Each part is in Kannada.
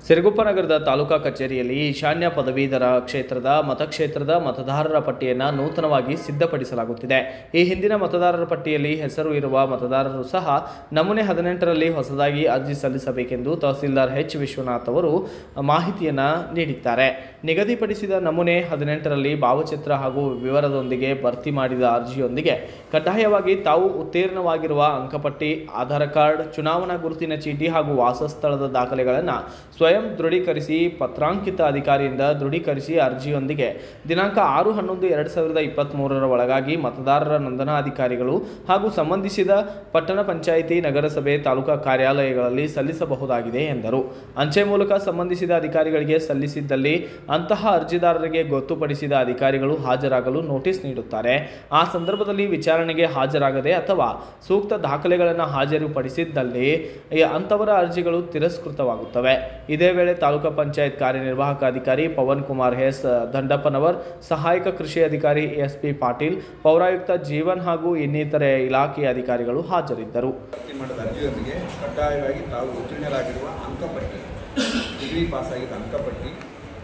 ಸಿರುಗುಪ್ಪ ನಗರದ ತಾಲೂಕಾ ಕಚೇರಿಯಲ್ಲಿ ಈಶಾನ್ಯ ಪದವೀಧರ ಕ್ಷೇತ್ರದ ಮತಕ್ಷೇತ್ರದ ಮತದಾರರ ಪಟ್ಟಿಯನ್ನು ನೂತನವಾಗಿ ಸಿದ್ಧಪಡಿಸಲಾಗುತ್ತಿದೆ ಈ ಹಿಂದಿನ ಮತದಾರರ ಪಟ್ಟಿಯಲ್ಲಿ ಹೆಸರು ಇರುವ ಮತದಾರರು ಸಹ ನಮೂನೆ ಹದಿನೆಂಟರಲ್ಲಿ ಹೊಸದಾಗಿ ಅರ್ಜಿ ಸಲ್ಲಿಸಬೇಕೆಂದು ತಹಸೀಲ್ದಾರ್ ಎಚ್ ವಿಶ್ವನಾಥ್ ಅವರು ಮಾಹಿತಿಯನ್ನು ನೀಡಿದ್ದಾರೆ ನಿಗದಿಪಡಿಸಿದ ನಮೂನೆ ಹದಿನೆಂಟರಲ್ಲಿ ಭಾವಚಿತ್ರ ಹಾಗೂ ವಿವರದೊಂದಿಗೆ ಭರ್ತಿ ಮಾಡಿದ ಅರ್ಜಿಯೊಂದಿಗೆ ಕಡ್ಡಾಯವಾಗಿ ತಾವು ಉತ್ತೀರ್ಣವಾಗಿರುವ ಅಂಕಪಟ್ಟಿ ಆಧಾರ್ ಕಾರ್ಡ್ ಚುನಾವಣಾ ಗುರುತಿನ ಚೀಟಿ ಹಾಗೂ ವಾಸಸ್ಥಳದ ದಾಖಲೆಗಳನ್ನು ಸ್ವಯಂ ದೃಢೀಕರಿಸಿ ಪತ್ರಾಂಕಿತ ಅಧಿಕಾರಿಯಿಂದ ದೃಢೀಕರಿಸಿ ಅರ್ಜಿಯೊಂದಿಗೆ ದಿನಾಂಕ ಆರು ಹನ್ನೊಂದು ಎರಡು ಸಾವಿರದ ಇಪ್ಪತ್ತ್ಮೂರರ ಒಳಗಾಗಿ ಮತದಾರರ ನೋಂದಣಾಧಿಕಾರಿಗಳು ಹಾಗೂ ಸಂಬಂಧಿಸಿದ ಪಟ್ಟಣ ಪಂಚಾಯಿತಿ ನಗರಸಭೆ ತಾಲೂಕಾ ಕಾರ್ಯಾಲಯಗಳಲ್ಲಿ ಸಲ್ಲಿಸಬಹುದಾಗಿದೆ ಎಂದರು ಅಂಚೆ ಮೂಲಕ ಸಂಬಂಧಿಸಿದ ಅಧಿಕಾರಿಗಳಿಗೆ ಸಲ್ಲಿಸಿದ್ದಲ್ಲಿ ಅಂತಹ ಅರ್ಜಿದಾರರಿಗೆ ಗೊತ್ತುಪಡಿಸಿದ ಅಧಿಕಾರಿಗಳು ಹಾಜರಾಗಲು ನೋಟಿಸ್ ನೀಡುತ್ತಾರೆ ಆ ಸಂದರ್ಭದಲ್ಲಿ ವಿಚಾರಣೆಗೆ ಹಾಜರಾಗದೆ ಅಥವಾ ಸೂಕ್ತ ದಾಖಲೆಗಳನ್ನು ಹಾಜರುಪಡಿಸಿದ್ದಲ್ಲಿ ಈ ಅಂಥವರ ಅರ್ಜಿಗಳು ತಿರಸ್ಕೃತವಾಗುತ್ತವೆ ಇದೇ ವೇಳೆ ತಾಲೂಕು ಪಂಚಾಯತ್ ಕಾರ್ಯನಿರ್ವಾಹಕ ಅಧಿಕಾರಿ ಪವನ್ ಕುಮಾರ್ ಎಸ್ ದಂಡಪ್ಪನವರ್ ಸಹಾಯಕ ಕೃಷಿ ಅಧಿಕಾರಿ ಎಸ್ ಪಿ ಪಾಟೀಲ್ ಪೌರಾಯುಕ್ತ ಜೀವನ್ ಹಾಗೂ ಇನ್ನಿತರೆ ಇಲಾಖೆಯ ಅಧಿಕಾರಿಗಳು ಹಾಜರಿದ್ದರು ಭರ್ತಿ ಮಾಡಿದ ಅರ್ಜಿಯೊಂದಿಗೆ ಕಡ್ಡಾಯವಾಗಿ ತಾವು ಉತ್ತೀರ್ಣರಾಗಿರುವ ಅಂಕಪಟ್ಟಿ ಡಿಗ್ರಿ ಪಾಸಾಗಿದ್ದ ಅಂಕಪಟ್ಟಿ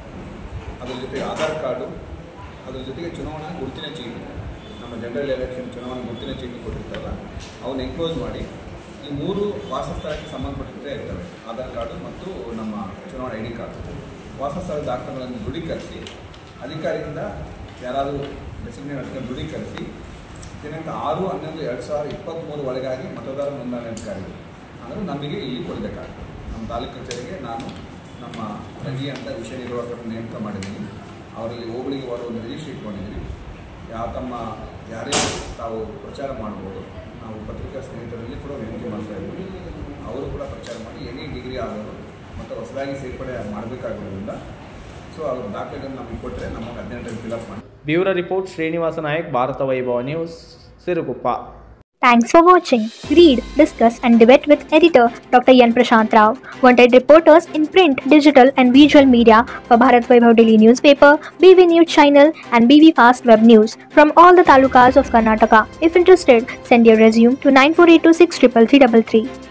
ಅದ್ರ ಜೊತೆಗೆ ಆಧಾರ್ ಕಾರ್ಡು ಅದ್ರ ಜೊತೆಗೆ ಚುನಾವಣಾ ಗುರುತಿನ ಚೀಟಿ ನಮ್ಮ ಜನರಲ್ ಎಲೆಕ್ಷನ್ ಚುನಾವಣಾ ಗುರುತಿನ ಚೀಟಿ ಕೊಟ್ಟಿರ್ತಾರಲ್ಲ ಅವನ್ನ ಎನ್ಕ್ಲೋಸ್ ಮಾಡಿ ಈ ಮೂರು ವಾಸಸ್ಥಳಕ್ಕೆ ಸಂಬಂಧಪಟ್ಟಂತೆ ಇರ್ತವೆ ಆಧಾರ್ ಕಾರ್ಡು ಮತ್ತು ನಮ್ಮ ಚುನಾವಣಾ ಐ ಡಿ ಕಾರ್ಡು ವಾಸಸ್ಥಳದ ದಾಖಲೆಗಳನ್ನು ದೃಢೀಕರಿಸಿ ಅಧಿಕಾರಿಯಿಂದ ಯಾರಾದರೂ ಡೆಸಿಗ್ನೇಟ್ ಅಧಿಕಾರಿ ದೃಢೀಕರಿಸಿ ದಿನಾಂಕ ಆರು ಹನ್ನೊಂದು ಎರಡು ಸಾವಿರದ ಇಪ್ಪತ್ತ್ಮೂರು ಒಳಗಾಗಿ ಮತದಾರ ನೋಂದಣಿ ಅಧಿಕಾರಿಗಳು ಅಂದರೆ ನಮಗೆ ಇಲ್ಲಿ ಕೊಡಬೇಕಾಗ್ತದೆ ನಮ್ಮ ತಾಲೂಕು ಕಚೇರಿಗೆ ನಾನು ನಮ್ಮ ರವಿ ಅಂತ ವಿಷಯ ನಿರ್ವಾಹಕರನ್ನು ನೇಮಕ ಮಾಡಿದ್ದೀನಿ ಅವರಲ್ಲಿ ಹೋಬಳಿಗೆ ಅವರು ಒಂದು ರಿಜಿಸ್ಟ್ರ್ ಇಟ್ಕೊಂಡಿದ್ದೀನಿ ಯಾವ ತಮ್ಮ ಯಾರೇ ತಾವು ಪ್ರಚಾರ ಮಾಡ್ಬೋದು ನಾವು ಪತ್ರಿಕಾ ಸ್ನೇಹಿತರಲ್ಲಿ ಕೂಡ ವಿನಂತಿ ಮಾಡ್ತಾ ಇದ್ದೀವಿ ಅವರು ಕೂಡ ಪ್ರಚಾರ ಮಾಡಿ ಎನಿ ಡಿಗ್ರಿ ಆಗೋರು ಮತ್ತು ಹೊಸದಾಗಿ ಸೇರ್ಪಡೆ ಮಾಡಬೇಕಾಗಿರೋದ್ರಿಂದ ಸೊ ಅವ್ರ ದಾಖಲೆಗಳನ್ನು ನಮಗೆ ಕೊಟ್ಟರೆ ನಮಗೆ ಹದಿನೆಂಟರಲ್ಲಿ ಫಿಲಪ್ ಮಾಡಿ bureau report Srinivasa Nayak Bharata Vaibhava news Siruguppa Thanks for watching. Read, discuss, and debate with editor Dr. Yan Prashant Rao. Wanted reporters in print, digital, and visual media for Bharat Vaibhav Daily newspaper, BV News channel, and BV Fast Web News from all the talukas of Karnataka. If interested, send your resume to 9482633333.